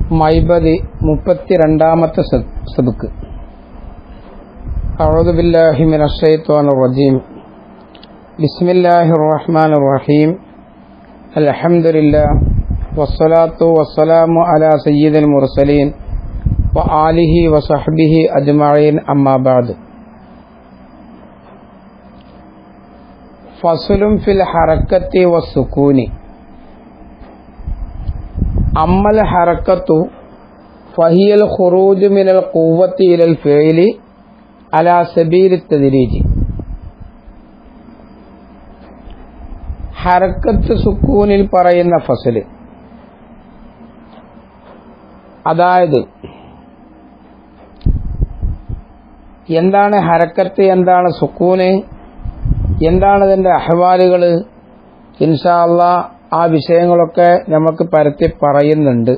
മൈബതി മുപ്പത്തിരണ്ടാമത്തെ സദുക്ക് أعوذ بالله من الشيطان الرجيم بسم الله الرحمن الرحيم الحمد لله والصلاة والسلام على سيد المرسلين وآله وصحبه أجمعين أما بعد فصل في الحركة والسكون أما الحركة فهي الخروج من القوة إلى الفعل على سبيل التدريج ഹറക്കത്ത് സുക്കൂനിൽ പറയുന്ന ഫസല് അതായത് എന്താണ് ഹരക്കത്ത് എന്താണ് സുക്കൂന് എന്താണ് അതിൻ്റെ അഹ്വാലുകൾ ഇൻഷാല്ല ആ വിഷയങ്ങളൊക്കെ നമുക്ക് പരത്തി പറയുന്നുണ്ട്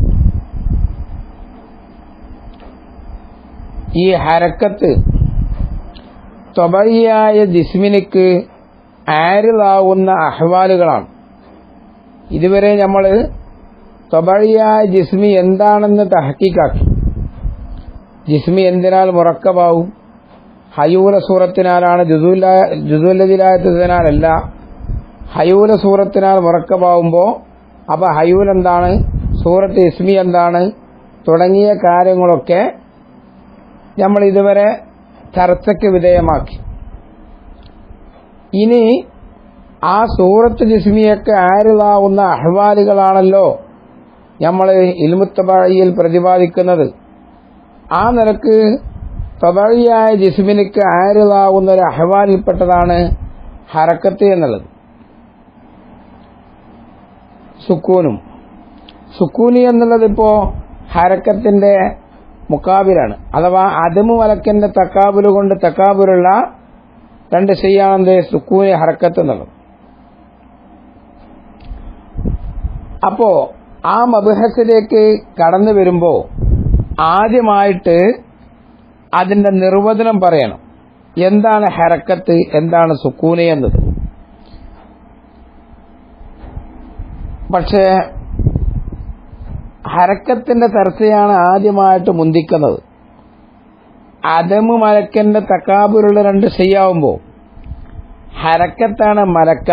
ഈ ഹരക്കത്ത് തൊബയ്യായ ജിസ്മിനിക്ക് ആരിലാവുന്ന അഹ്വാലുകളാണ് ഇതുവരെ നമ്മൾ തൊബഴിയായ ജിസ്മി എന്താണെന്ന് തഹക്കീക്കാക്കി ജിസ്മി എന്തിനാൽ മുറക്കമാവും ഹയൂല സൂറത്തിനാലാണ് ജുദുല്ലതിലായതിനാലല്ല ഹയൂല സൂറത്തിനാൽ മുറക്കമാവുമ്പോൾ അപ്പോൾ ഹയൂൽ എന്താണ് സൂറത്ത് ഇസ്മി എന്താണ് തുടങ്ങിയ കാര്യങ്ങളൊക്കെ നമ്മൾ ഇതുവരെ ചർച്ചയ്ക്ക് വിധേയമാക്കി ഇനി ആ സൂറത്ത് ജിസ്മിയൊക്കെ ആരുതാവുന്ന അഹ്വാലുകളാണല്ലോ നമ്മൾ ഇൽമുത്തബഴിയിൽ പ്രതിപാദിക്കുന്നത് ആ നിലക്ക് തബഴിയായ ജിസ്മിനിക്ക് ആരുതാവുന്ന ഒരു അഹ്വാലിൽപ്പെട്ടതാണ് ഹറക്കത്ത് എന്നുള്ളത് സുക്കൂനും സുക്കൂനി എന്നുള്ളത് ഇപ്പോൾ ഹരക്കത്തിന്റെ മുക്കാബിലാണ് അഥവാ അതമു മലക്കന്റെ തക്കാബുല് കൊണ്ട് തക്കാബുലുള്ള രണ്ട് ചെയ്യാണെന്ത് സുക്കൂനി ഹറക്കത്ത് എന്നുള്ളത് അപ്പോ ആ മബുഹസിലേക്ക് കടന്നു വരുമ്പോ ആദ്യമായിട്ട് അതിന്റെ നിർവചനം പറയണം എന്താണ് ഹരക്കത്ത് എന്താണ് സുക്കൂനി എന്നത് പക്ഷേ ഹരക്കത്തിന്റെ ചർച്ചയാണ് ആദ്യമായിട്ട് മുന്തിക്കുന്നത് അതമ് മലക്കന്റെ തക്കാബുലുള്ള രണ്ട് ചെയ്യാവുമ്പോൾ ഹരക്കത്താണ് മലക്ക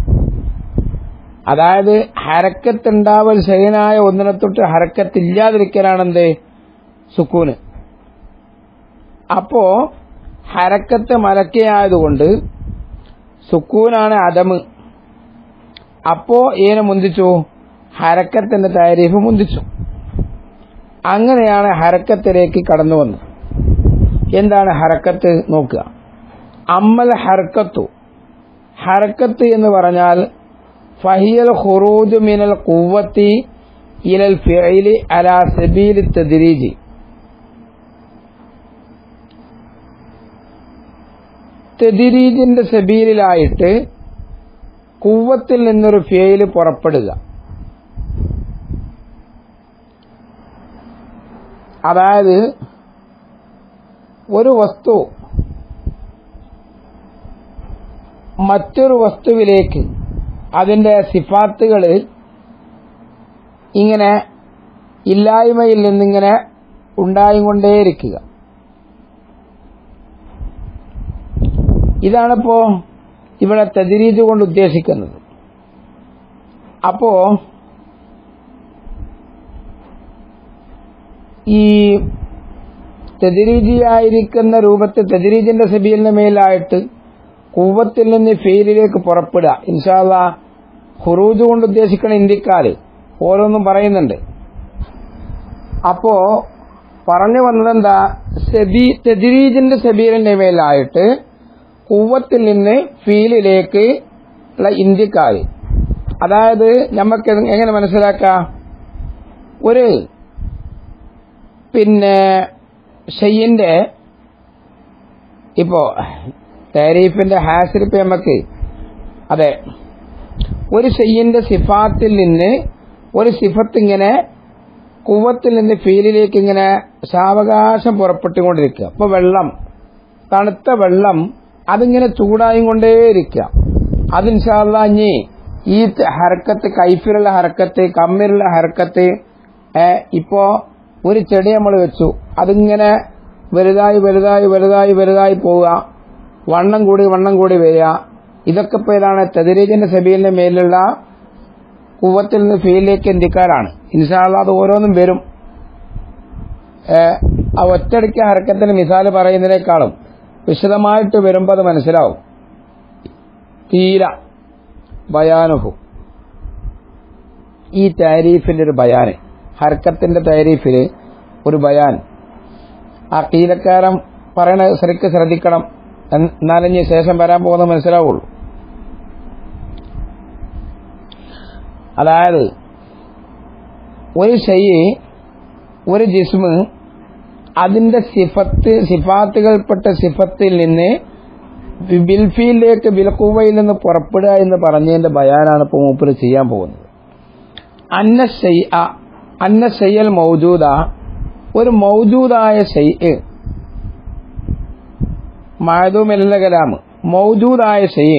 അതായത് ഹരക്കത്തുണ്ടാവൽ ശയനായ ഒന്നിനെ തൊട്ട് ഹരക്കത്തില്ലാതിരിക്കലാണെന്ത് സുക്കൂന് അപ്പോ ഹരക്കത്ത് മലക്കയായതുകൊണ്ട് സുക്കൂനാണ് അതമ് അപ്പോ ഏനെ മുന്തിച്ചു ഹരക്കത്തിന്റെ താരീഫ് മുന്തിച്ചു അങ്ങനെയാണ് ഹരക്കത്തിലേക്ക് കടന്നു വന്നത് എന്താണ് ഹരക്കത്ത് നോക്കുക അമ്മൽ ഹർക്കത്തു ഹരക്കത്ത് എന്ന് പറഞ്ഞാൽ ഫഹിയൽ ഖുറൂജ് മിനൽ കുവത്തി ഇലൽ ഫിഇലി അലാ സബീൽ തദ്രീജി തെദിരീജിന്റെ സബീലിലായിട്ട് കുവത്തിൽ നിന്നൊരു ഫേല് പുറപ്പെടുക അതായത് ഒരു വസ്തു മറ്റൊരു വസ്തുവിലേക്ക് അതിന്റെ സിഫാത്തുകൾ ഇങ്ങനെ ഇല്ലായ്മയിൽ നിന്നിങ്ങനെ ഉണ്ടായിക്കൊണ്ടേയിരിക്കുക ഇതാണിപ്പോ ഇവിടെ തതിരീജ് കൊണ്ട് ഉദ്ദേശിക്കുന്നത് അപ്പോ ഈ തെതിരീജിയായിരിക്കുന്ന രൂപത്തിൽ തെതിരീജിന്റെ സബീലിന് മേലായിട്ട് കൂവത്തിൽ നിന്ന് ഫെയിലിലേക്ക് പുറപ്പെടുക ഇൻഷാല്ല ഹുറൂജ് കൊണ്ട് ഉദ്ദേശിക്കണ ഇന്ത്യക്കാര് ഓരോന്നും പറയുന്നുണ്ട് അപ്പോ പറഞ്ഞു വന്നതെന്താ സെബി തെതിരീജിന്റെ സബീലിന്റെ മേലായിട്ട് കൂവത്തിൽ നിന്ന് ഫീലിലേക്ക് ഉള്ള ഇന്ത്യക്കാര് അതായത് നമുക്ക് എങ്ങനെ മനസ്സിലാക്കാം ഒരു പിന്നെ ഷെയ്യിന്റെ ഇപ്പോ താരീഫിന്റെ ഹാസിരിപ്പ് നമുക്ക് അതെ ഒരു ഷെയ്യിന്റെ സിഫാത്തിൽ നിന്ന് ഒരു സിഫത്ത് ഇങ്ങനെ കുവത്തിൽ നിന്ന് ഫീലിലേക്ക് ഇങ്ങനെ സാവകാശം പുറപ്പെട്ടുകൊണ്ടിരിക്കുക അപ്പൊ വെള്ളം തണുത്ത വെള്ളം അതിങ്ങനെ ചൂടായും കൊണ്ടേയിരിക്കുക അതിൻഷാല്ല ഇനി ഈ ഹരക്കത്ത് കൈഫിലുള്ള ഹരക്കത്ത് കമ്മിലുള്ള ഹരക്കത്ത് ഏ ഇപ്പോ ഒരു ചെടി നമ്മൾ വെച്ചു അതിങ്ങനെ വലുതായി വലുതായി വലുതായി വലുതായി പോവുക വണ്ണം കൂടി വണ്ണം കൂടി വരിക ഇതൊക്കെ ഇപ്പോൾ ഏതാണ് തെതിരീജിന്റെ സബീലിന്റെ മേലുള്ള കുവത്തിൽ നിന്ന് ഫീലിലേക്ക് എന്തിക്കാരാണ് ഇൻഷാല്ല അത് ഓരോന്നും വരും ഏ, ആ ഒറ്റടിക്ക് ഹരക്കത്തിന് മിസാല് പറയുന്നതിനേക്കാളും വിശദമായിട്ട് വരുമ്പോൾ അത് മനസ്സിലാവും തീര ബയാനുഹു ഈ താരീഫിന്റെ ഒരു ബയാന് ഹർക്കത്തിന്റെ താരീഫില് ഒരു ബയാൻ ആ കീലക്കാരൻ പറയണ ശരിക്ക് ശ്രദ്ധിക്കണം എൻ- എന്നാലേ ഇനി ശേഷം വരാൻ പോകുന്നത് മനസ്സിലാവുള്ളൂ അതായത് ഒരു ഷെയ്യ് ഒരു ജിസ്മ് അതിന്റെ സിഫത്ത് സിഫാത്തുകൾപ്പെട്ട സിഫത്തിൽ നിന്ന് ബിൽഫിയിലേക്ക് ബിൽക്കുവയിൽ നിന്ന് പുറപ്പെടുക എന്ന് പറഞ്ഞതിന്റെ ബയാനാണ് ഇപ്പോൾ മൂപ്പര് ചെയ്യാൻ പോകുന്നത് അന്ന ഷെയ് അന്ന ഷെയ്യൽ മൗജൂദ ഒരു മൗജൂദായ ഷെയ് മായതുമെല്ല കലാമ് മൗജൂദായ ഷെയ്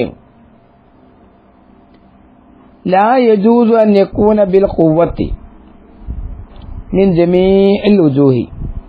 ലാ യജൂസു അൻ യക്കൂന ബിൽ ഖുവ്വത്തി മിൻ ജമീഇൽ ഉജൂഹി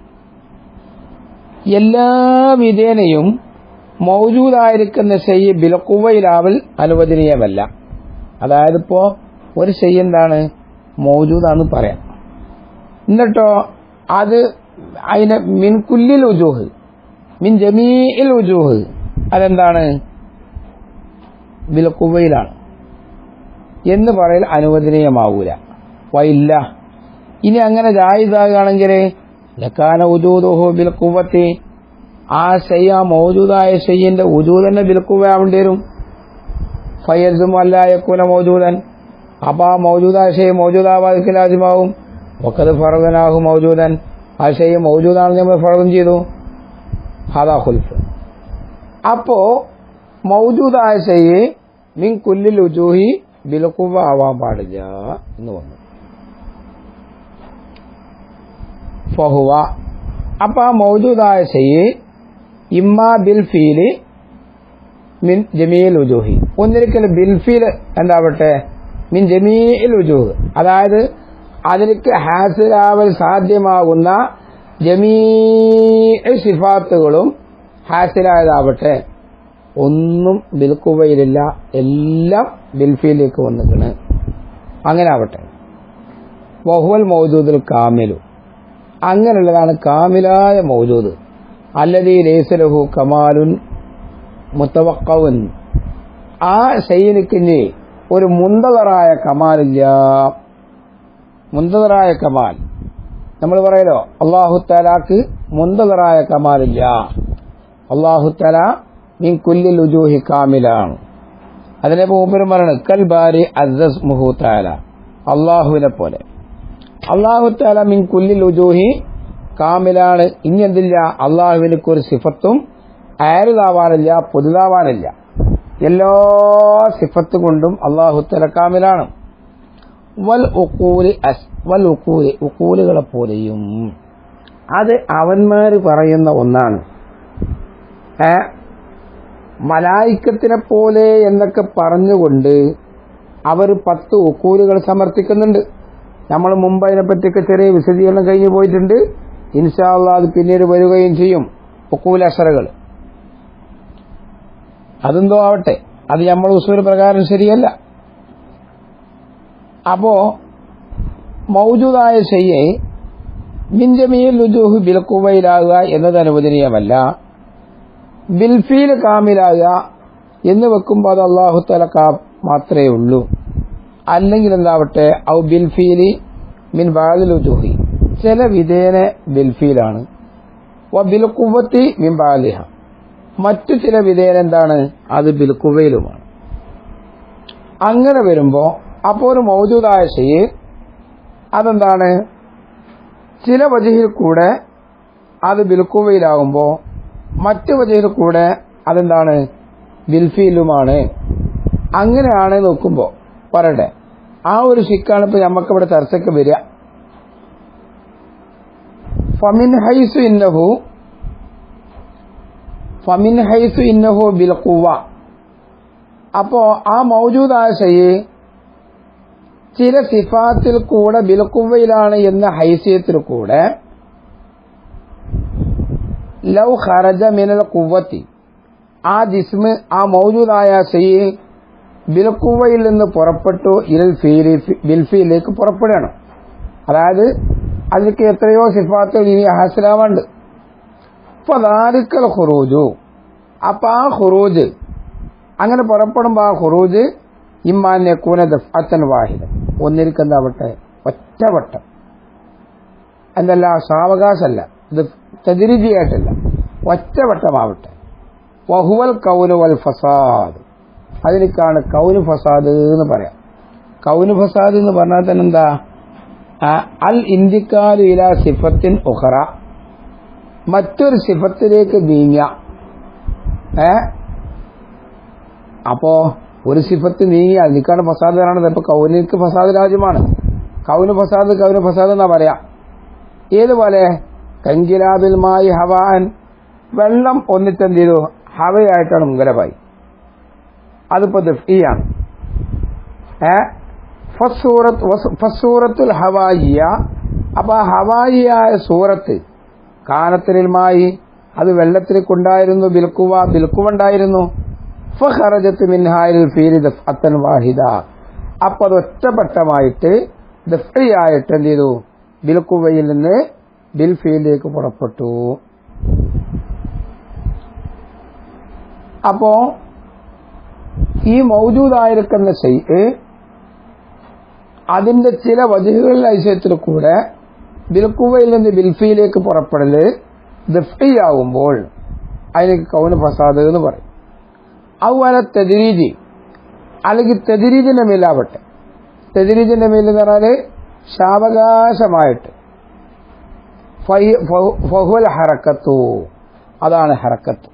എല്ലാ വിധേനയും മൗജൂദായിരിക്കുന്ന ഷെയ്യ് ബിലക്കുവയിലാവൽ അനുവദനീയമല്ല അതായത് ഇപ്പോ ഒരു ഷെയ്യ് എന്താണ് മൗജൂദാന്ന് പറയാം എന്നിട്ടോ അത് അതിന് മിൻ കുല്ലിൽ ഉജൂഹ് മിൻ ജമീഇൽ ഉജൂഹ് അതെന്താണ് ബിലക്കുവയിലാണ് എന്ന് പറയൽ അനുവദനീയമാവൂല വൈല്ല ഇനി അങ്ങനെ ജായിദാകുകയാണെങ്കിൽ ലക്കാന ഉജൂദുഹു ബിൽ കുവത്തി ആ ഷെയ്യ മൗജൂദായ ഷെയ്യിന്റെ ഉജൂദ് തന്നെ ബിൽക്കുവ ആവേണ്ടി വരും ഫയൽസും അല്ലായക്കൂന മൗജൂദൻ അപ്പൊ ആ മൗജൂദായ ഷെയ് മൗജൂദാവാദിക്ക് ലാജിമാവും ഒക്കത് ഫറദനാഹു മൗജൂദൻ ആ ഷെയ്യ് മൗജൂദാണെന്ന് നമ്മൾ ഫറദം ചെയ്തു ഹാദാ ഖുൽഫ് അപ്പോ മൗജൂദായ ഷെയ്യ് മിൻ കുല്ലിൽ ഉജൂഹി ബിൽക്കുവ ആവാൻ പാടില്ല എന്ന് വന്നു ഫഹുവ അപ്പൊ ആ മൗജൂദായ ഷെയ്യ് ഇമ്മാ ബിൽ ഫീല് മിൻ ജമീൽ ഉജൂഹി ഒന്നിരിക്കൽ ബിൽ ഫീൽ എന്താവട്ടെ മിൻ ജമീൽ ഉജൂഹ് അതായത് അതിലേക്ക് ഹാസിലാവൽ സാധ്യമാകുന്ന ജമീ സിഫാത്തുകളും ഹാസിലായതാവട്ടെ ഒന്നും ബിൽക്കുവയിലില്ല എല്ലാം ബിൽഫിയിലേക്ക് വന്നിക്കണ് അങ്ങനെ ആവട്ടെ വഹുവൽ മൗജൂദുൽ കാമിലു അങ്ങനെയുള്ളതാണ് കാമിലായ മൗജൂദ് അല്ലതീ ലേസലഹു കമാലുൻ മുത്തവക്കവൻ ആ ശൈലിക്കിന് ഒരു മുന്തതറായ കമാലില്ല മുന്തതറായ കമാൽ നമ്മൾ പറയലോ അള്ളാഹുത്താലാക്ക് മുന്തതറായ കമാലില്ല അള്ളാഹുത്തല മീൻ കുല്ലിൽ ഉജൂഹി കാമിലാണ് അതിനെ മൂപ്പരും പറയണം കൽ ബാരി അസസ് മുഹൂത്താല അള്ളാഹുവിനെ പോലെ അള്ളാഹുത്താല മിൻ കുല്ലിൽ ഉജൂഹി കാമിലാണ് ഇനി എന്തില്ല അള്ളാഹുവിനക്ക് ഒരു സിഫത്തും അയരുതാവാനില്ല പുതുതാവാനില്ല എല്ലാ സിഫത്ത് കൊണ്ടും അള്ളാഹുത്തല കാമിലാണ് വൽ ഉക്കൂലി അസ് വൽ ഉക്കൂലി ഉക്കൂലുകളെ പോലെയും അത് അവന്മാര് പറയുന്ന ഒന്നാണ് ഏ മലായിക്കത്തിനെ പോലെ എന്നൊക്കെ പറഞ്ഞുകൊണ്ട് അവർ പത്ത് ഉക്കൂലുകൾ സമർത്ഥിക്കുന്നുണ്ട് നമ്മൾ മുമ്പ് അതിനെപ്പറ്റിയൊക്കെ ചെറിയ വിശദീകരണം കഴിഞ്ഞു പോയിട്ടുണ്ട് ഇൻഷാല്ല അത് പിന്നീട് വരികയും ചെയ്യും ഉക്കൂൽ അസറകൾ അതെന്തോ ആവട്ടെ അത് നമ്മൾ ഉസൂൽ പ്രകാരം ശരിയല്ല അപ്പോ മൗജൂദായ ശയ്യെ മിൻജമിയിൽ ലുജൂഹ് ബിൽക്കുവയിലാകുക എന്നത് അനുവദനീയമല്ല ബിൽഫീൽ കാമിലാകുക എന്ന് വെക്കുമ്പോൾ അത് അള്ളാഹു തല കാ മാത്രമേ ഉള്ളൂ അല്ലെങ്കിൽ എന്താവട്ടെ ഔ ബിൽഫീലി മിൻ ബാദിൽ ഉജൂഹി ചില വിധേന ബിൽഫീലാണ് വ ബിൽക്കുവത്തി മിൻ ബാലിഹ മറ്റു ചില വിധേന എന്താണ് അത് ബിൽക്കുവയിലുമാണ് അങ്ങനെ വരുമ്പോ അപ്പോൾ ഒരു മൗജൂദായ ഷെയ്യ് അതെന്താണ് ചില വജഹിൽ കൂടെ അത് ബിൽക്കുവയിലാകുമ്പോൾ മറ്റു വജഹിൽ കൂടെ അതെന്താണ് ബിൽഫിയിലുമാണ് അങ്ങനെയാണ് നോക്കുമ്പോൾ പറയട്ടെ ആ ഒരു ശിക്കാണ് ഇപ്പൊ നമുക്കിവിടെ ചർച്ചയ്ക്ക് വരിക ഫമിൻ ഹൈസു ഇന്നഹു ഫമിൻ ഹൈസു ഇന്നഹു ബിൽക്കുവ അപ്പോ ആ മൗജൂദായ ശൈ ചില സിഫാത്തിൽ കൂടെ ബിൽക്കുവയിലാണ് എന്ന ഹൈസിയത്തിൽ കൂടെ ലൗ ഖറജ മിനൽ കുവത്തി ആ ജിസ്മ് ആ മൗജൂദായ സെയ്യ് ബിൽക്കുവയിൽ നിന്ന് പുറപ്പെട്ടു ഇരൽ ഫീലി ബിൽഫിയിലേക്ക് പുറപ്പെടുകയാണ് അതായത് അതിലേക്ക് എത്രയോ സിഫാത്തുകൾ ഇനി ഹാസിലാവാണ്ട് അപ്പൊ ദാരിക്കൽ ഖുറൂജു അപ്പൊ ആ ഖുറൂജ് അങ്ങനെ പുറപ്പെടുമ്പോ ആ ഖുറൂജ് ഇമ്മാനെ കൂന ദഫ്അത്തൻ വാഹിദ ഒന്നിരിക്കുന്നതാവട്ടെ ഒറ്റവട്ടം എന്നല്ല സാവകാശമല്ല ഇത് തതിരിജിയായിട്ടല്ല ഒറ്റവട്ടമാവട്ടെ വഹുവൽ കൗനു വൽ ഫസാദ് അതിലേക്കാണ് കൗനു ഫസാദ് എന്ന് പറയാം കൗനു ഫസാദ് എന്ന് പറഞ്ഞാൽ തന്നെ എന്താ ആ, അൽ ഇന്ത്യക്കാരു ഇല സിഫത്തിൻ ഉഖറ മറ്റൊരു സിഫത്തിലേക്ക് നീങ്ങ ഏ അപ്പോ ഒരു സിഫത്ത് നീങ്ങി അതിലേക്കാണ് ഫസാദ് കാണുന്നത് ഇപ്പൊ കൗനിക്ക് ഫസാദ് രാജ്യമാണ് കൗന് ഫസാദ് കൗന് ഫസാദ് എന്നാ പറയാ ഏതുപോലെ കങ്കിലാബിൽ മായി ഹവാൻ വെള്ളം ഒന്നിച്ചെന്ത് ചെയ്തു ഹവയായിട്ടാണ് മുങ്കലപായി അതിപ്പോ ദഫിയാണ് ഏ ഫസ്സൂറത്ത് വസ്- ഫസ്സൂറത്തുൽ ഹവായിയ അപ്പൊ ആ ഹവായിയായ സൂറത്ത് കാനത്തിലുമായി അത് വെള്ളത്തിൽ കൊണ്ടായിരുന്നു ബിൽക്കുവ ബിൽക്കുവ ഉണ്ടായിരുന്നു ഫഹറജത്ത് മിൻഹായിൽ ഫീരി ദഫ്അത്തൻ വാഹിദ അപ്പൊ അത് ഒറ്റപ്പെട്ടമായിട്ട് ദഫ്ഇയായിട്ട് എന്ത് ചെയ്തു ബിൽക്കുവയിൽ നിന്ന് ബിൽഫിയിലേക്ക് പുറപ്പെട്ടു അപ്പോ ഈ മൗജൂദായിരിക്കുന്ന ഷെയ്ഖ് അതിന്റെ ചില വജുകളിൽ ഐശ്വര്യത്തിൽ കൂടെ ബിൽക്കുവയിൽ നിന്ന് ബിൽഫിയിലേക്ക് പുറപ്പെടല് ദഫ്ഇയാവുമ്പോൾ അതിന് കൗന് ഫസാദ് എന്ന് പറയും അതുപോലെ തെതിരീജി അല്ലെങ്കിൽ തെതിരീജിന്റെ മേലാവട്ടെ തെതിരീജിന്റെ മേൽ എന്ന് പറഞ്ഞാല് ശാവകാശമായിട്ട് ഫൈ- ഫഹു- ഫഹുവൽ ഹറക്കത്തു അതാണ് ഹറക്കത്ത്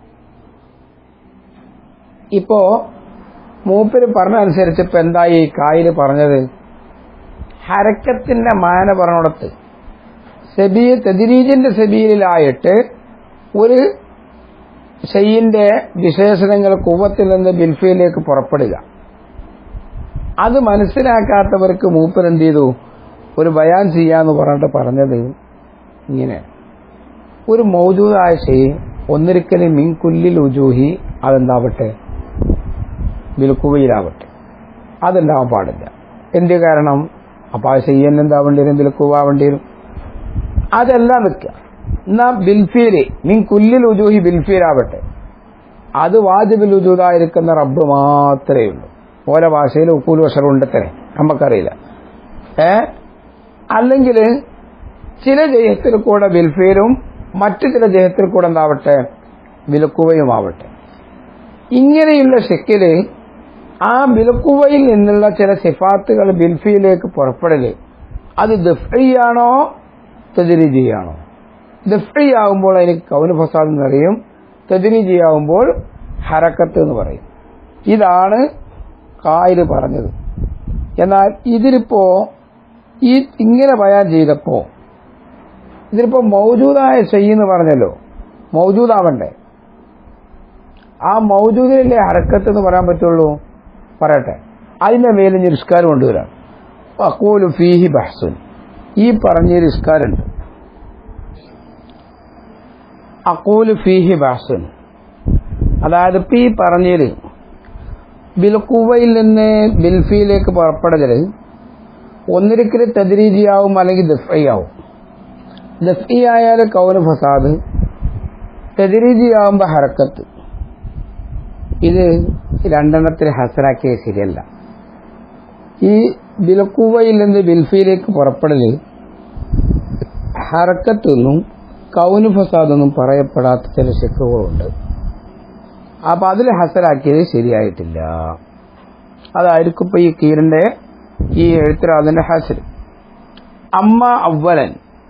ഇപ്പോ മൂപ്പര് പറഞ്ഞ അനുസരിച്ച് ഇപ്പൊ എന്തായി ഈ കായില് പറഞ്ഞത് ഹരക്കത്തിന്റെ മാന പറഞ്ഞിടത്ത് സെബി തെതിരീജിന്റെ സെബീലിലായിട്ട് ഒരു ഷെയ്യിന്റെ വിശേഷണങ്ങൾ കുവത്തിൽ നിന്ന് ബിൽഫിയിലേക്ക് പുറപ്പെടുക അത് മനസ്സിലാക്കാത്തവർക്ക് മൂപ്പർ എന്ത് ചെയ്തു ഒരു ബയാൻ ചെയ്യാന്ന് പറഞ്ഞിട്ട് പറഞ്ഞത് ഇങ്ങനെ ഒരു മൗജൂദായ ഷെയ് ഒന്നിരിക്കലും മിൻകുല്ലിൽ ഉജൂഹി അതെന്താവട്ടെ ബിൽക്കുവയിലാവട്ടെ അതുണ്ടാവാൻ പാടില്ല എന്ത് കാരണം അപ്പൊ ആ ഷെയ്യൻ എന്താവേണ്ടി വരും ബിൽക്കുവാവേണ്ടി വരും അതെല്ലാം നിൽക്കുക എന്നാ ബിൽഫീല് മിൻ കുല്ലിൽ ഉജൂഹി ബിൽഫീലാവട്ടെ അത് വാജിബിൽ ഉജൂദായിരിക്കുന്ന റബ്ബ് മാത്രമേ ഉള്ളൂ ഓരോ ഭാഷയിൽ ഉക്കൂൽ വഷർ ഉണ്ടത്തനെ നമുക്കറിയില്ല ഏ അല്ലെങ്കിൽ ചില ജയത്തിൽ കൂടെ ബിൽഫീലും മറ്റു ചില ജയത്തിൽ കൂടെ എന്താവട്ടെ വിലക്കുവയുമാവട്ടെ ഇങ്ങനെയുള്ള ഷെക്കില് ആ ബിലക്കുവയിൽ നിന്നുള്ള ചില സിഫാത്തുകൾ ബിൽഫിയിലേക്ക് പുറപ്പെടല് അത് ദഫ്ഇയാണോ തജരീജിയാണോ ദഫ്ഇയാവുമ്പോൾ അതിന് കൗന് ഫസാദ് എന്ന് പറയും തജരീജിയാവുമ്പോൾ ഹരക്കത്ത് എന്ന് പറയും ഇതാണ് കായില് പറഞ്ഞത് എന്നാൽ ഇതിലിപ്പോ ഈ ഇങ്ങനെ ബയാൻ ചെയ്തപ്പോ ഇതിലിപ്പോ മൗജൂദായ എന്ന് പറഞ്ഞല്ലോ മൗജൂദാവണ്ടേ ആ മൗജൂദിലല്ലേ ഹരക്കത്ത് എന്ന് പറയാൻ പറ്റുള്ളൂ പറയട്ടെ അതിന്റെ മേലെ ഞാൻ നിസ്കാരം കൊണ്ടുവരാം അക്കൂലു ഫീഹി ബഹ്സുൻ ഈ പറഞ്ഞ നിസ്കാരമുണ്ട് അക്കൂലു ഫീഹി ബഹ്സുൻ അതായത് ഇപ്പൊ ഈ പറഞ്ഞതിൽ ബിൽക്കുവയിൽ നിന്ന് ബിൽഫിയിലേക്ക് പുറപ്പെടല് ഒന്നിരിക്കൽ തദ്രീജിയാവും അല്ലെങ്കിൽ ദഫ്ഇയാവും ദഫ്ഇ ആയാൽ കൗന് ഫസാദ് തദ്രീജിയാവുമ്പോ ഹറക്കത്ത് ഇത് രണ്ടെണ്ണത്തിൽ ഹസനാക്കിയ ശരിയല്ല ഈ ബിലക്കുവയിൽ നിന്ന് ബിൽഫിയിലേക്ക് പുറപ്പെടല് ഹറക്കത്തൊന്നും കൗന് ഫസാദൊന്നും പറയപ്പെടാത്ത ചില ശെക്കുകളുണ്ട് അപ്പൊ അതിൽ ഹസനാക്കിയത് ശരിയായിട്ടില്ല അതായിരിക്കും ഇപ്പൊ ഈ കീറിന്റെ ഈ എഴുത്തിരാതിന്റെ ഹസർ അമ്മ അവലൻ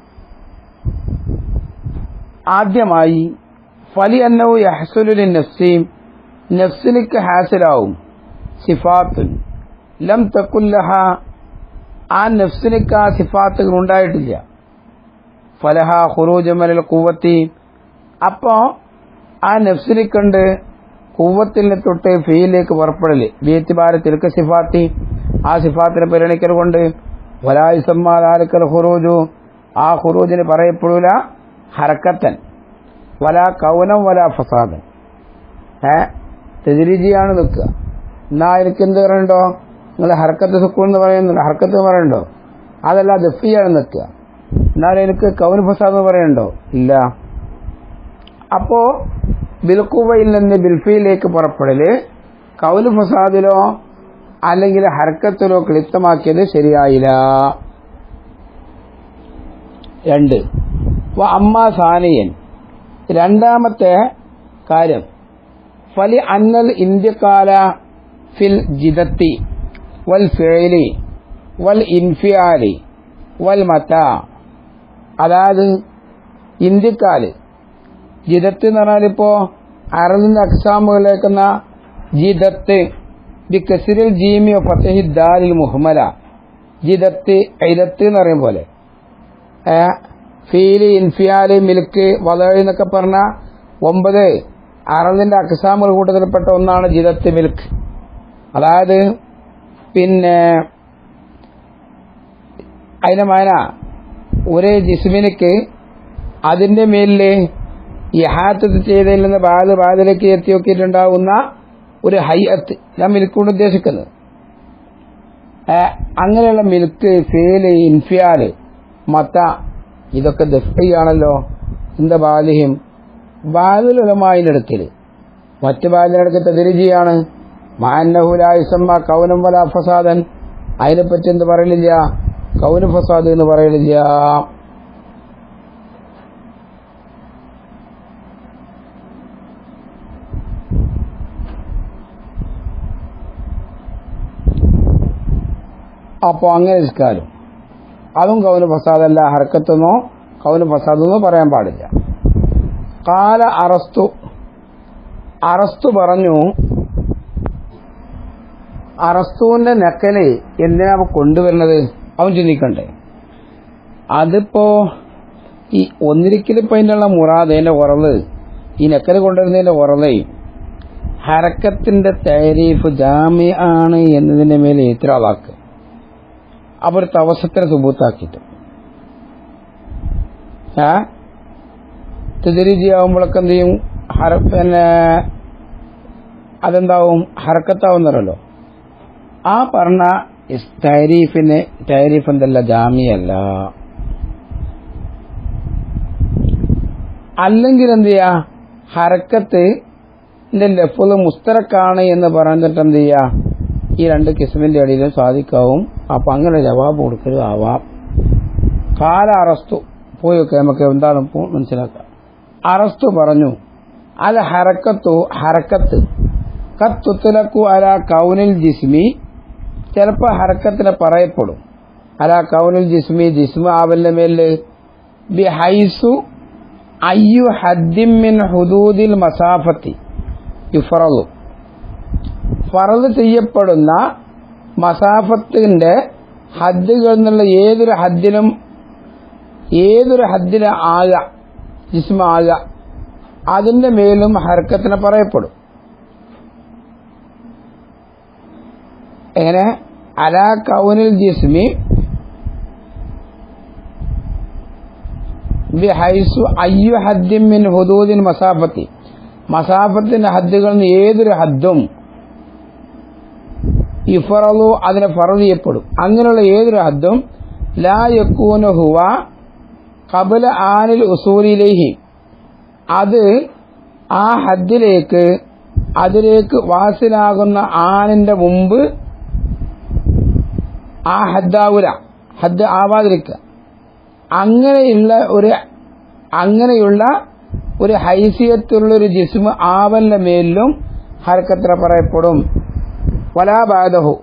ആദ്യമായി ഫലി അന്നവും യഹസുലുലിൻ നഫ്സീം നഫ്സിനിക്ക് ഹാസിലാവും സിഫാത്തുൻ ലം തക്കുല്ലഹ ആ നഫ്സിനിക്ക് ആ സിഫാത്തുകൾ ഉണ്ടായിട്ടില്ല ഫലഹ ഖുറൂജമൽ കൂവത്തി അപ്പോ ആ നഫ്സിനിക്കുണ്ട് കൂവത്തിനെ തൊട്ട് ഫീയിലേക്ക് പുറപ്പെടല് ബിയത്തിബാര തിരുക്ക സിഫാത്തി ആ സിഫാത്തിനെ പരിഗണിക്കൽ കൊണ്ട് വലായുസമ്മാലാലിക്കൽ ഹുറൂജു ആ ഹുറൂജിന് പറയപ്പെടൂല ഹർക്കത്തൻ വല കൗനം വല ഫസാദൻ ഏ തെതിരിജിയാണ് നിൽക്കുക എന്നാ എനിക്ക് എന്ത് പറയണ്ടോ നിങ്ങൾ ഹർക്കത്ത് സുക്കൂൺ എന്ന് പറയുന്നുണ്ട് ഹർക്കത്ത് എന്ന് പറയണ്ടോ അതല്ല ദഫിയാണ് നിൽക്കുക എന്നാൽ എനിക്ക് കൗൻ ഫസാദ് എന്ന് പറയണ്ടോ ഇല്ല അപ്പോ ബിൽക്കുവയിൽ നിന്ന് ബിൽഫിയിലേക്ക് പുറപ്പെടല് കൗല് ഫസാദിലോ അല്ലെങ്കിൽ ഹർക്കത്തിലോ ക്ലിപ്തമാക്കിയത് ശരിയായില്ല രണ്ട് വ അമ്മ സാനിയൻ രണ്ടാമത്തെ കാര്യം ഫലി അന്നൽ ഇന്ത്യക്കാല ഫിൽ ജിദത്തി വൽ ഫേലി വൽ ഇൻഫിയാലി വൽ മത അതായത് ഇന്ത്യക്കാല് ജിദത്ത് എന്ന് പറഞ്ഞാൽ ഇപ്പോ അറലിന്റെ അക്സാമുകളിലേക്കുന്ന ജിദത്ത് ബി കസിരിൽ ജീമി ഫത്തഹി ദാലിൽ മുഹമ്മല ജിദത്ത് ഐദത്ത് എന്ന് പറയും പോലെ ഏ, ഫീല് ഇൻഫിയാല് മിൽക്ക് വതഴി എന്നൊക്കെ പറഞ്ഞ ഒമ്പത് അറലിന്റെ അക്സാമുകൾ കൂട്ടത്തിൽപ്പെട്ട ഒന്നാണ് ജിദത്ത് മിൽക്ക് അതായത് പിന്നെ അതിന്റെ മാന ഒരു ജിസ്മിനിക്ക് അതിന്റെ മേലില് യഹാത്തത്ത് ചെയ്തതിൽ നിന്ന് ബാല് ബാലിലേക്ക് എത്തി നോക്കിയിട്ടുണ്ടാകുന്ന ഒരു ഹൈഅത്ത് ഞാൻ മിൽക്കൊണ്ട് ഉദ്ദേശിക്കുന്നത് ഏ, അങ്ങനെയുള്ള മിൽക്ക് ഫേല് ഇൻഫിയാല് മത്ത ഇതൊക്കെ ദഫിയാണല്ലോ എന്താ ബാലിഹിം ബാലുലമായിന്റെ അടുക്കല് മറ്റു ബാലിനടുക്ക് തെതിരിജിയാണ് മാന്നഹുലായുസമ്മ കൗനം വല ഫസാദൻ അതിനെപ്പറ്റി എന്ത് പറയലില്ല കൗന ഫസാദ് എന്ന് പറയലില്ല അപ്പോൾ അങ്ങനെ നിസ്കാരം അതും കൗന ഫസാദല്ല ഹർക്കത്തെന്നോ കൗന ഫസാദെന്നോ പറയാൻ പാടില്ല കാല അറസ്തു അറസ്തു പറഞ്ഞു അറസ്തുവിന്റെ നക്കല് എന്തിനാ അവ കൊണ്ടുവരുന്നത് അവൻ ചിന്തിക്കണ്ടേ അതിപ്പോ ഈ ഒന്നിരിക്കലിപ്പോ അതിനുള്ള മുറാദ് അതിന്റെ ഉറവ് ഈ നക്കല് കൊണ്ടുവരുന്നതിന്റെ ഉറവേ ഹരക്കത്തിന്റെ തരീഫ് ജാമ്യ ആണ് എന്നതിന്റെ മേലെ ഇത്തിരാവാക്ക് അവർ തവസത്തിനെ സുബൂത്താക്കിയിട്ട് ഏ തെതിരിജിയാവുമ്പോഴൊക്കെ എന്ത് ചെയ്യും ഹര പിന്നെ അതെന്താവും ഹറക്കത്താവുന്നല്ലോ ആ പറഞ്ഞ തൈരീഫിന് തൈരീഫ് എന്തല്ല ജാമ്യല്ല അല്ലെങ്കിൽ എന്ത് ചെയ്യാ ഹരക്കത്ത് ലഫുല് മുസ്തറക്കാണ് എന്ന് പറഞ്ഞിട്ട് എന്ത് ചെയ്യാ ഈ രണ്ട് കിസ്മിന്റെ ഇടയിലും സാധിക്കാവും അപ്പൊ അങ്ങനെ ജവാബ് കൊടുക്കരുത് ആവാം കാല അറസ്തു പോയി നോക്കെ നമുക്ക് എന്താണ് ഇപ്പോൾ മനസ്സിലാക്കാം അറസ്തു പറഞ്ഞു അൽ ഹറക്കത്തു ഹറക്കത്ത് കത്തുത്തലക്കു അല കൗനിൽ ജിസ്മി ചിലപ്പോൾ ഹറക്കത്തിന് പറയപ്പെടും അല കൗനിൽ ജിസ്മി ജിസ്മ ആവലിന്റെ മേല് ബി ഹൈസു അയ്യു ഹദ്ദിമിൻ ഹുദൂദിൽ മസാഫത്തി യുഫറലു ഫറദ് ചെയ്യപ്പെടുന്ന മസാഫത്തിന്റെ ഹദ്ദുകളിൽ നിന്നുള്ള ഏതൊരു ഹദ്ദിനും ഏതൊരു ഹദ്ദിന് ആക ജിസ്മ ആക അതിന്റെ മേലും ഹർക്കത്തിന് പറയപ്പെടും എങ്ങനെ അല കൗനിൽ ജിസ്മി ബിഹൈസു അയ്യു ഹദ്ദിൻ മിൻ ഹുദൂദിൻ മസാഫത്തി മസാഫത്തിന്റെ ഹദ്ദുകളിൽ നിന്ന് ഏതൊരു ഹദ്ദും ഇഫറലു അതിനെ ഫറു ചെയ്യപ്പെടും അങ്ങനെയുള്ള ഏതൊരു ഹദ്ദും ലാ യക്കൂന ഹുവ കബല ആനിൽ ഉസൂലിലേഹി അത് ആ ഹദ്ദിലേക്ക് അതിലേക്ക് വാസിലാകുന്ന ആനിന്റെ മുമ്പ് ആ ഹദ്ദാവുല ഹദ് ആവാതിരിക്കുക അങ്ങനെയുള്ള ഒരു അങ്ങനെയുള്ള ഒരു ഹൈസിയത്തുള്ള ഒരു ജിസ്മ് ആവലിന്റെ മേലിലും ഹർക്കത്ര പറയപ്പെടും വലാബാദഹു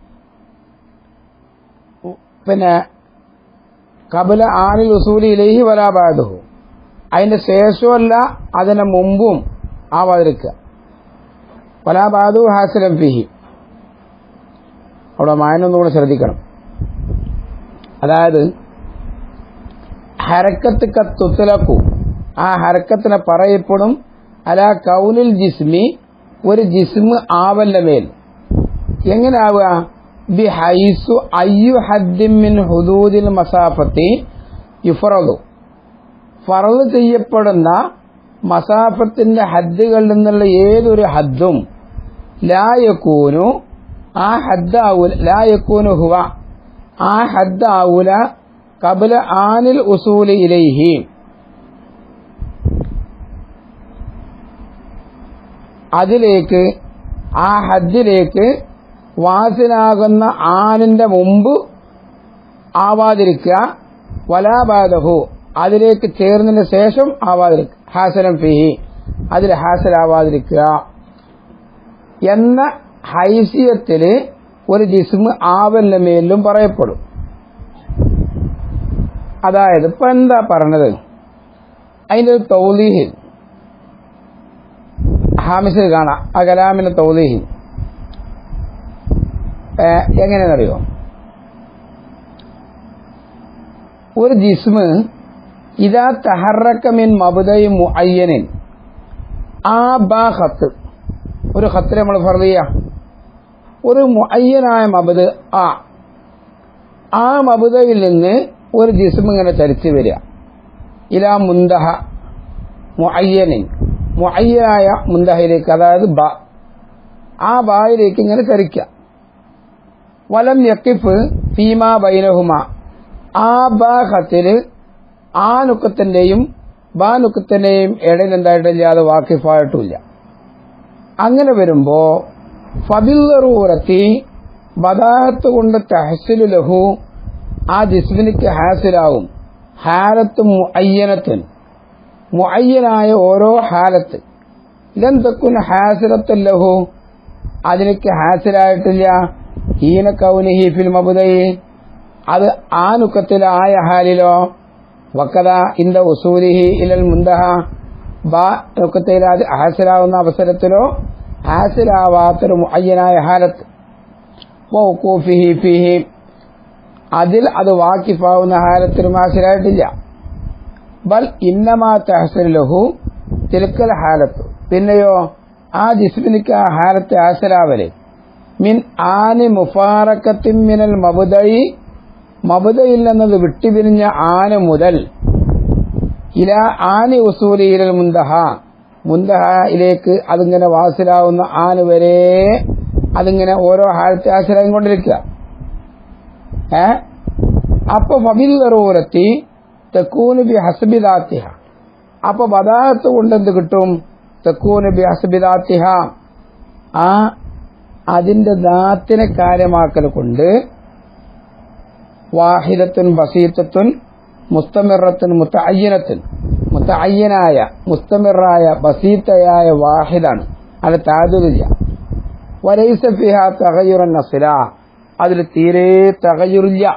പിന്നെ കബല ആനിൽ ഉസൂലിയിലേഹി വലാബാദഹു അതിന്റെ ശേഷമല്ല അതിന് മുമ്പും ആവാതിരിക്കുക വലാബാദു ഹാസിലം ഫിഹി അവിടെ മായനൊന്നുകൂടെ ശ്രദ്ധിക്കണം അതായത് ഹരക്കത്ത് കത്തുത്തലക്കു ആ ഹരക്കത്തിനെ പറയപ്പെടും അല കൗനിൽ ജിസ്മി ഒരു ജിസ്മ് ആവല്ല മേൽ എങ്ങനെ ആവുക ബിഹൈസു അയ്യു ഹദ്ദിൻ മിൻ ഹുദൂദിൽ മസാഫത്തി യുഫറദു ഫറദ് ചെയ്യപ്പെടുന്ന മസാഫത്തിന്റെ ഹദ്ദുകളിൽ നിന്നുള്ള ഏതൊരു ഹദ്ദും ലായക്കൂനു ആ ഹദ്ദാവൂല ലായക്കൂനു ഹുവ ആ ഹദ്ദാവൂല കബല ആനിൽ ഉസൂലി ഇലൈഹി അതിലേക്ക് ആ ഹദ്ദിലേക്ക് വാസിനാകുന്ന ആനിന്റെ മുമ്പ് ആവാതിരിക്കുക വലാബാദഹു അതിലേക്ക് ചേർന്നതിന് ശേഷം ആവാതിരിക്കുക ഹാസനം ഫിഹി അതിൽ ഹാസലാവാതിരിക്കുക എന്ന ഹൈസിയത്തില് ഒരു ജിസ്മ് ആവലിന്റെ മേലിലും പറയപ്പെടും അതായത് ഇപ്പൊ എന്താ പറഞ്ഞത് അതിന്റെ ഒരു തൗലീഹിൽ ഹാമിസിൽ കാണാം ആ കലാമിന്റെ തൗലീഹിൽ എങ്ങനെയെന്നറിയോ ഒരു ജിസ്മ് ഇതാ തഹറക്കമിൻ മബുദയും മുഅയ്യനിൻ ആ ബാ ഖത്ത് ഒരു ഖത്ത് നമ്മൾ ഫർദിയ ഒരു മുഅയ്യനായ മബുദ് ആ ആ മബുദയിൽ നിന്ന് ഒരു ജിസ്മ് ഇങ്ങനെ ചരിച്ചു വരിക ഇലാ മുന്തഹ മുഅയ്യനിൻ മുഅയ്യനായ മുന്തഹയിലേക്ക് അതായത് ബ ആ ബായിലേക്ക് ഇങ്ങനെ ചരിക്കുക വലം യക്കിഫ് ഫീമാ ബൈനഹുമ ആ ബാ ഖത്തില് ആ നുക്കത്തിന്റെയും ബാ നുക്കത്തിന്റെയും ഇടയിൽ എന്തായിട്ടില്ല അത് വാക്കിഫായിട്ടില്ല അങ്ങനെ വരുമ്പോ ഫബില്ലറൂറത്തി ബദാഹത്ത് കൊണ്ട് തഹസിലു ലഹു ആ ജിസ്മിനിക്ക് ഹാസിലാവും ഹാലത്ത് മുഅയ്യനത്തിന് മുഅയ്യനായ ഓരോ ഹാലത്ത് ലം തക്കുൻ ഹാസിലത്തുൻ ലഹു അതിലേക്ക് ഹാസിലായിട്ടില്ല ഹീന കൗനിഹി ഫിൽ മബുദയി അത് ആ നുക്കത്തിലായ ഹാലിലോ വക്കത ഇന്ത ഉസൂലിഹി ഇലൽ മുന്തഹ ബാ നുക്കത്തിൽ അത് ഹാസിലാവുന്ന അവസരത്തിലോ ഹാസിലാവാത്തൊരു മുഅയ്യനായ ഹാലത്ത് വൗഖൂഫിഹി ഫിഹി അതിൽ അത് വാക്കിഫാവുന്ന ഹാലത്തിലും ഹാസിലായിട്ടില്ല ബൽ ഇന്നമാ തഹസിൽ ലഹു തിൽക്കൽ ഹാലത്ത് പിന്നെയോ ആ ജിസ്മിനിക്ക് ആ ഹാലത്ത് ഹാസിലാവല് മിൻ ആനി മുഫാറക്കത്തിൻ മിനൽ മബുദയി മബുദയിൽ നിന്നത് വിട്ടുപിരിഞ്ഞ ആന മുതൽ ഇല ആനി ഉസൂലിയിലൽ മുന്തഹ മുന്തഹയിലേക്ക് അതിങ്ങനെ വാസിലാവുന്ന ആന വരെ അതിങ്ങനെ ഓരോ ഹാലത്തെ ആശ്രയം കൊണ്ടിരിക്കുക ഏ അപ്പൊ ഫബില്ലറൂരത്തി തെക്കൂന് ബി ഹസ്ബിദാത്തിഹ അപ്പൊ ബദാഹത്ത് കൊണ്ട് എന്ത് കിട്ടും തെക്കൂന് ബി ഹസ്ബിദാത്തിഹ ആ അതിന്റെ ദാത്തിനെ കാര്യമാക്കൽ കൊണ്ട് വാഹിദത്തുൻ ബസീത്തത്തുൻ മുസ്തമിറത്തുൻ മുത്തയ്യനത്തുൻ മുത്തയ്യനായ മുസ്തമിറായ ബസീത്തയായ വാഹിദാണ് അത് താതുരില്ല വലൈസഫിഹ തകയുറൻ നസില അതിൽ തീരെ തകയുറില്ല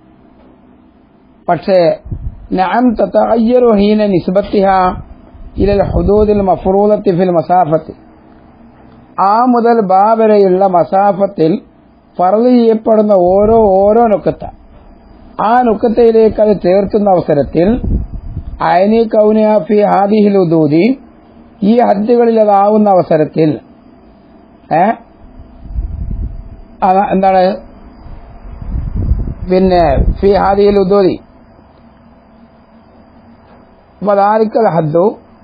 പക്ഷേ നഅം തതഗയ്യറു ഹീന നിസ്ബത്തിഹ ഇലൽ ഹുദൂദിൽ മഫ്റൂദത്തി ഫിൽ മസാഫത്തി ആ മുതൽ ബാ വരെയുള്ള മസാഫത്തിൽ ഫറള് ചെയ്യപ്പെടുന്ന ഓരോ ഓരോ നുക്കത്ത ആ നുക്കത്തയിലേക്ക് അത് ചേർത്തുന്ന അവസരത്തിൽ അയനി കൗനിയാഫി ഹാദിഹിൽ ഉദൂദി ഈ ഹദ്ദുകളിൽ അതാവുന്ന അവസരത്തിൽ ഏ എന്താണ് പിന്നെ ഫി ഹാദിഹിൽ ഉദൂദി വദാലിക്കൽ ഹദ്ദു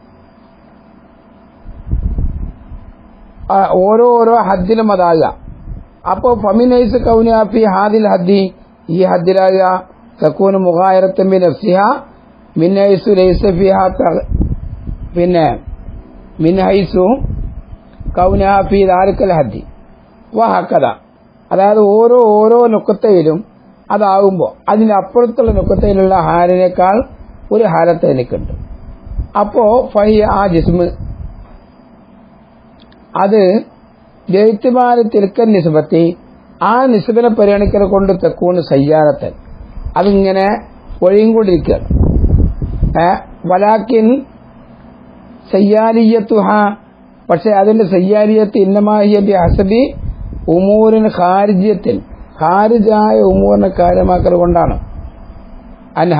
ഓരോ ഓരോ ഹദ്ദിലും അതാകുക അപ്പോ ഫമിനൈസ് കൗനിയാഫി ഹാദിൽ ഹദ്ദി ഈ ഹദ്ദിലാകുക തക്കൂന് മുഖായിരത്തും ബി നഫ്സിഹ മിന്നൈസു ലൈസ ഫിഹ പിന്നെ മിൻഹൈസു കൗനാഫി ദാരിക്കൽ ഹദ്ദി വഹക്കഥ അതായത് ഓരോ ഓരോ നുക്കത്തയിലും അതാകുമ്പോൾ അതിനപ്പുറത്തുള്ള നുക്കത്തയിലുള്ള ഹാരിനേക്കാൾ ഒരു ഹാരത്ത് എനിക്കുണ്ട് അപ്പോ ഫൈ ആ ജിസ്മ് അത് ജയിത്തുമാര് തിരുക്കൻ നിസ്ബത്തി ആ നിസ്ബിനെ പരിഗണിക്കൽ കൊണ്ട് തെക്കൂണ് സയ്യാരത്തൻ അതിങ്ങനെ ഒഴിയും കൊണ്ടിരിക്കുകയാണ് വലാക്കിൻ സയ്യാരിയത്തുഹ പക്ഷെ അതിന്റെ സയ്യാരിയത്ത് ഇന്നമാഹിയ ബി ഹസബി ഉമൂരിന് ഖാരിജ്യത്തിൽ ഖാരിജായ ഉമൂറിനെ കാര്യമാക്കൽ കൊണ്ടാണ് അൻഹ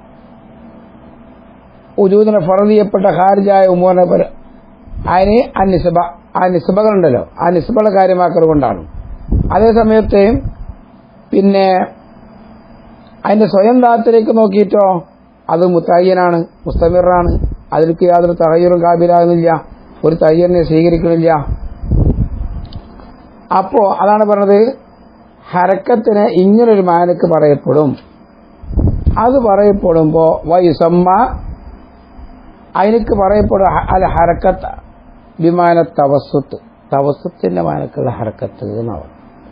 ഉജൂദിനെ ഫറദ് ചെയ്യപ്പെട്ട ഖാരിജായ ഉമൂറിനെ അതിന് ആ നിസബ ആ നിസബകളുണ്ടല്ലോ ആ നിസബകളെ കാര്യമാക്കൽ കൊണ്ടാണ് അതേ സമയത്ത് പിന്നെ അതിന്റെ സ്വയം ദാത്തിലേക്ക് നോക്കിയിട്ടോ അത് മുത്തയ്യനാണ് മുസ്തമിറാണ് അതിലേക്ക് യാതൊരു തകയ്യറും കാബിലാകുന്നില്ല ഒരു തയ്യറിനെ സ്വീകരിക്കണില്ല അപ്പോ അതാണ് പറഞ്ഞത് ഹരക്കത്തിന് ഇങ്ങനൊരു മാനക്ക് പറയപ്പെടും അത് പറയപ്പെടുമ്പോ വൈസമ്മ അതിനക്ക് പറയപ്പെടും ഹ- അൽ ഹരക്കത്ത് വിമാന തവസ്സുത്ത് തവസ്സുത്തിന്റെ മാനക്കുള്ള ഹരക്കത്ത് എന്നാണ്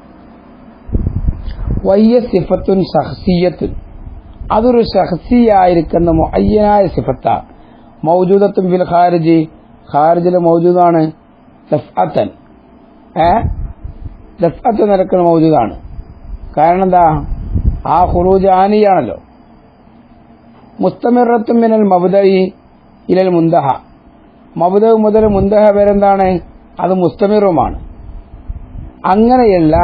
വയ്യ സിഫത്തുൻ ഷഹ്സിയത്തുൻ അതൊരു ഷഹ്സിയായിരിക്കുന്ന മുഅയ്യനായ സിഫത്ത മൗജൂദത്തും ഫിൽ ഖാരിജി ഖാരിജിൽ മൗജൂദാണ് ദഫ്അത്തൻ ഏ ദഫ്അത്ത് നിരക്കുന്ന മൗജൂദാണ് കാരണം എന്താ ആ ഖുറൂജ് ആനിയാണല്ലോ മുസ്തമിറത്തും മിനൽ മബുദയി ഇലൽ മുന്തഹ മബുദ മുതൽ മുന്തഹ വരെന്താണ് അത് മുസ്തമിറുമാണ് അങ്ങനെയുള്ള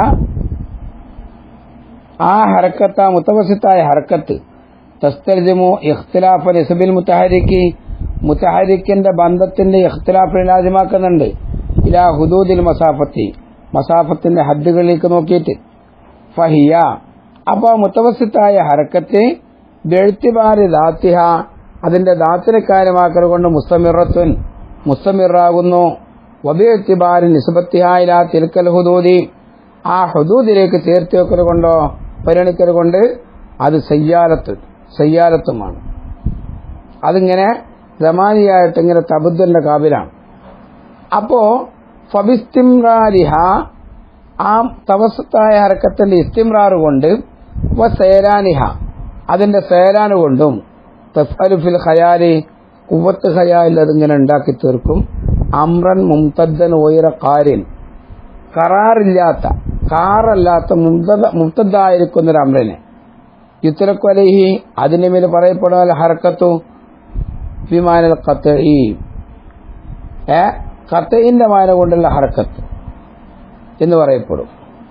ആ ഹരക്കത്ത് ആ മുത്തവസിത്തായ ഹരക്കത്ത് തസ്തർജമു ഇഖ്തിലാഫ നിസബിൽ മുത്തഹരിക്ക് മുത്തഹരിക്കിന്റെ ബന്ധത്തിന്റെ ഇഖ്തിലാഫ് രാജ്യമാക്കുന്നുണ്ട് ഇലാ ഹുദൂദിൽ മസാഫത്തി മസാഫത്തിന്റെ ഹദ്ദുകളിലേക്ക് നോക്കിയിട്ട് ഫഹിയ അപ്പൊ ആ മുത്തവസിത്തായ ഹരക്കത്ത് ബെഴുത്തിബാരി ദാത്തിഹ അതിന്റെ ദാത്തിനെ കാര്യമാക്കൽ കൊണ്ട് മുസ്തമിറത്തുൻ മുസ്തമിറാകുന്നു വബിഎത്തിബാരി നിസ്ബത്തിഹായില തിൽക്കൽ ഹുദൂദി ആ ഹുദൂദിലേക്ക് ചേർത്ത് വെക്കൽ കൊണ്ടോ പരിഗണിക്കൽ കൊണ്ട് അത് സയ്യാലത്ത് സയ്യാലത്തുമാണ് അതിങ്ങനെ റമാനിയായിട്ട് ഇങ്ങനെ തബുദ്ധന്റെ കാബിലാണ് അപ്പോ ഫബിസ്തിംറാരിഹ ആ തവസത്തായ ഹരക്കത്തിന്റെ ഇസ്തിംറാറ് കൊണ്ട് വ സേരാനിഹ അതിന്റെ സേരാന് കൊണ്ടും തഫലുഫിൽ ഖയാലി കുവത്ത് ഖയാലിൽ അതിങ്ങനെ ഉണ്ടാക്കി തീർക്കും അമ്രൻ മുംതദ്ദൻ ഉയര കാരിൻ കറാറില്ലാത്ത കാറല്ലാത്ത മുക്തദായിരിക്കുന്ന ഒരു അമ്രനെ യുത്തരക്കൊലഹി അതിന്റെ മേൽ പറയപ്പെടുന്ന ഹർക്കത്തു വിമാനൽ കത്തഈ ഏ കത്തയിന്റെ മാന കൊണ്ടുള്ള ഹർക്കത്ത് എന്ന് പറയപ്പെടും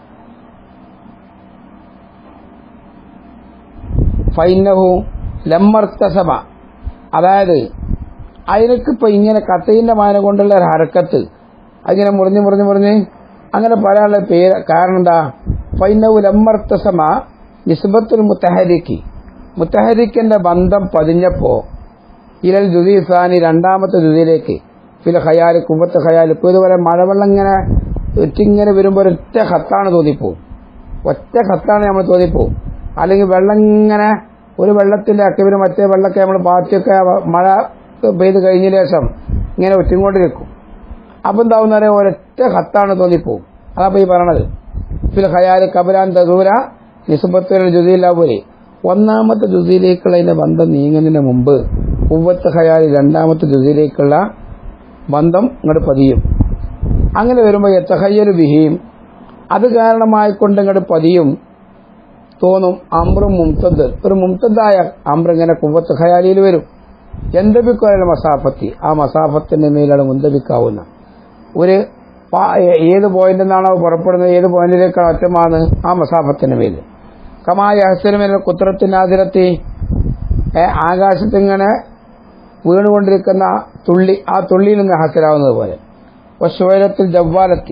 ഫൈനഹു ലമ്മർത്തസമ അതായത് അതിനൊക്കിപ്പോ ഇങ്ങനെ കത്തയിന്റെ മാന കൊണ്ടുള്ള ഒരു ഹരക്കത്ത് അതിങ്ങനെ മുറിഞ്ഞ് മുറിഞ്ഞ് മുറിഞ്ഞ് അങ്ങനെ പറയാനുള്ള പേര് കാരണം എന്താ ഫൈനഹു ലമ്മർത്തസമ നിസ്ബത്തുൽ മുത്തഹരിക്ക് മുത്തഹരിക്കിന്റെ ബന്ധം പതിഞ്ഞപ്പോ ഇരൽ ജുദീസാനി രണ്ടാമത്തെ ജുദിയിലേക്ക് ഫിൽ ഖയാല് കുമ്പത്ത് ഖയാല് ഇപ്പൊ ഇതുപോലെ മഴവെള്ളം ഇങ്ങനെ ഒറ്റിങ്ങനെ വരുമ്പോൾ ഒരൊറ്റ ഖത്താണ് തോന്നിപ്പോവും ഒറ്റ ഖത്താണ് നമ്മൾ തോന്നിപ്പോവും അല്ലെങ്കിൽ വെള്ളം ഇങ്ങനെ ഒരു വെള്ളത്തിന്റെ അക്കവിന് മറ്റേ വെള്ളമൊക്കെ നമ്മൾ ബാക്കിയൊക്കെ മഴ പെയ്ത് കഴിഞ്ഞ ശേഷം ഇങ്ങനെ ഒറ്റിക്കൊണ്ടിരിക്കും അപ്പം എന്താവുന്ന പറയാം ഒരൊറ്റ ഖത്താണ് തോന്നിപ്പോവും അതാ ഈ പറയണത് ഫിൽ ഖയാല് കബലാൻ തദൂര നിസ്ബത്തുൽ ജുദിയില്ല പോലെ ഒന്നാമത്തെ ജുദിയിലേക്കുള്ള അതിന്റെ ബന്ധം നീങ്ങുന്നതിന് മുമ്പ് ഉവ്വത്ത് ഖയാല് രണ്ടാമത്തെ ജുദിയിലേക്കുള്ള ബന്ധം ഇങ്ങോട്ട് പതിയും അങ്ങനെ വരുമ്പോൾ എത്തഹയ്യൽ ബിഹിയും അത് കാരണമായിക്കൊണ്ട് ഇങ്ങോട്ട് പതിയും തോന്നും അമ്രും മുംതദ് ഒരു മുംതദായ അമ്ര ഇങ്ങനെ കുവത്ത് ഖയാലിയിൽ വരും എന്തബിക്കുള്ള മസാഫത്തി ആ മസാഫത്തിന്റെ മേലാണ് മുന്തബിക്കാവുന്ന ഒരു പാ- ഏത് പോയിന്റിൽ നിന്നാണോ പുറപ്പെടുന്നത് ഏത് പോയിന്റിലേക്കാണ് ഒറ്റമാണ് ആ മസാഫത്തിന്റെ മേല് കമായ ഹസനുമേൽ കുത്രത്തിന്റെ അതിരത്തി ആകാശത്തിങ്ങനെ വീണുകൊണ്ടിരിക്കുന്ന തുള്ളി ആ തുള്ളിയിൽ നിന്ന് ഹാസിലാവുന്നത് പോലെ വശുവരത്തിൽ ജവ്വാലത്തി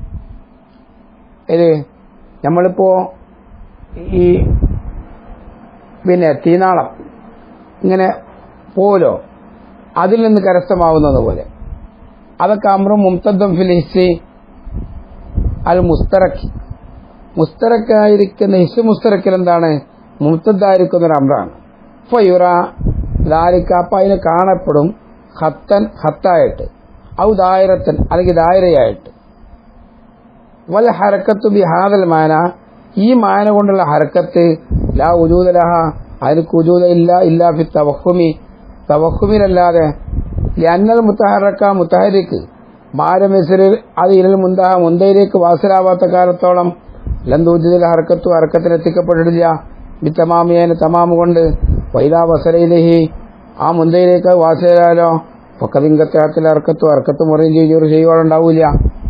ഇത് നമ്മളിപ്പോ ഈ പിന്നെ തീനാളം ഇങ്ങനെ പോലോ അതിൽ നിന്ന് കരസ്ഥമാവുന്നത് പോലെ അതൊക്കെ അമ്രും മുംതദ്ദം ഫിൽ ഹിസ്സി അൽ മുസ്തറക്കി മുസ്തറക്കായിരിക്കുന്ന ഹിസ് മുസ്തറക്കിൽ എന്താണ് മുംതദ്ദായിരിക്കുന്ന ഒരു അമ്രാണ് ഫയുറ ലാലിക്ക അപ്പൊ അതിന് കാണപ്പെടും ഹത്തൻ ഹത്തായിട്ട് ഔ ദായരത്തൻ അല്ലെങ്കിൽ ദായരയായിട്ട് വൽ ഹരക്കത്ത് ബി ഹാദൽ മാന ഈ മാന കൊണ്ടുള്ള ഹരക്കത്ത് ലാ ഉജൂദലഹ അതിന് ഉജൂദ ഇല്ല ഇല്ല ഫി തവഹുമി തവഹുമിലല്ലാതെ അന്നൽ മുത്തഹറക്ക മുത്തഹരിക്ക് മാരമെസരിൽ അത് ഇരൽ മുന്തഹ മുന്തയിലേക്ക് വാസലാവാത്ത കാലത്തോളം ലന്തൂജിതിൽ ഹർക്കത്തു ഹർക്കത്തിന് എത്തിക്കപ്പെട്ടിട്ടില്ല ബി തമാമിയന് തമാമ് കൊണ്ട് വൈദാ വസലയിലേഹി ആ മുന്തയിലേക്ക് വാസലാലോ പൊക്കതിങ്കത്തെ ഹർക്കത്തു ഹർക്കത്ത് മുറിയും ചെയ്യൊരു ചെയ്യുവാളുണ്ടാവൂല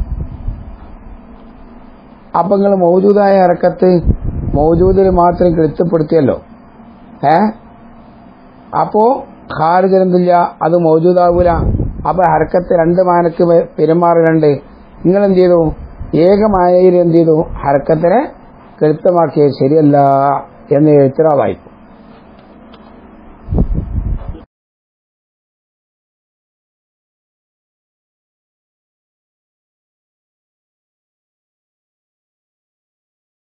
അപ്പൊ നിങ്ങൾ മൗജൂദായ ഹർക്കത്ത് മൗജൂദിൽ മാത്രം കെടുത്തപ്പെടുത്തിയല്ലോ ഏ അപ്പോ ഖാരിജെന്തില്ല അത് മൗജൂദാവൂല അപ്പൊ ഹർക്കത്ത് രണ്ട് മാനക്ക് പെ- പെരുമാറുന്നുണ്ട് നിങ്ങൾ എന്ത് ചെയ്തു ഏകമായയിൽ എന്ത് ചെയ്തു ഹർക്കത്തിനെ കൃത്യമാക്കിയത് ശരിയല്ല എന്ന് എഴുത്തരാവായിക്കും